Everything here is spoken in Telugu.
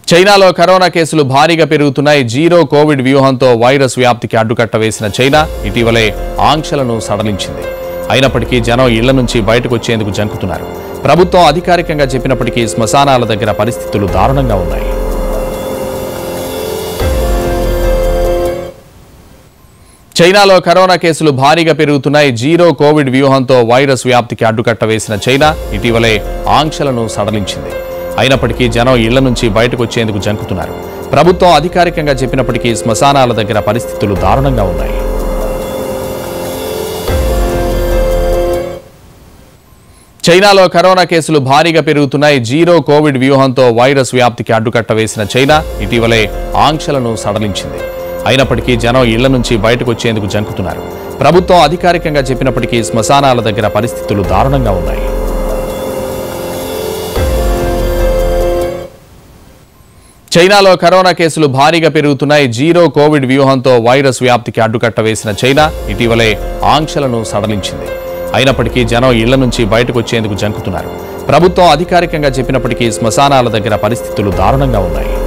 చైనాలో కరోనా కేసులు భారీగా పెరుగుతున్నాయి జీరో కోవిడ్ వ్యూహంతో వైరస్ వ్యాప్తికి అడ్డుకట్ట వేసిన చైనా ఇటీవలే ఆంక్షలను సడలించింది అయినప్పటికీ జనం ఇళ్ల నుంచి బయటకు వచ్చేందుకు జంకుతున్నారు ప్రభుత్వం అధికారికంగా చెప్పినప్పటికీ శ్మశానాల దగ్గర పరిస్థితులు దారుణంగా ఉన్నాయి చైనాలో కరోనా కేసులు భారీగా పెరుగుతున్నాయి జీరో కోవిడ్ వ్యూహంతో వైరస్ వ్యాప్తికి అడ్డుకట్ట వేసిన చైనా ఇటీవలే ఆంక్షలను సడలించింది అయినప్పటికీ జనం ఇళ్ల నుంచి బయటకు వచ్చేందుకు జంకుతున్నారు ప్రభుత్వం అధికారికంగా చెప్పినప్పటికీ శ్మశానాల దగ్గర పరిస్థితులు దారుణంగా ఉన్నాయి చైనాలో కరోనా కేసులు భారీగా పెరుగుతున్నాయి జీరో కోవిడ్ వ్యూహంతో వైరస్ వ్యాప్తికి అడ్డుకట్ట వేసిన చైనా ఇటీవలే ఆంక్షలను సడలించింది అయినప్పటికీ జనం ఇళ్ల నుంచి బయటకు వచ్చేందుకు జంకుతున్నారు ప్రభుత్వం అధికారికంగా చెప్పినప్పటికీ శ్మశానాల దగ్గర పరిస్థితులు దారుణంగా ఉన్నాయి చైనాలో కరోనా కేసులు భారీగా పెరుగుతున్నాయి జీరో కోవిడ్ వ్యూహంతో వైరస్ వ్యాప్తికి అడ్డుకట్ట వేసిన చైనా ఇటీవలే ఆంక్షలను సడలించింది అయినప్పటికీ జనం ఇళ్ల నుంచి బయటకు వచ్చేందుకు జంకుతున్నారు ప్రభుత్వం అధికారికంగా చెప్పినప్పటికీ శ్మశానాల దగ్గర పరిస్థితులు దారుణంగా ఉన్నాయి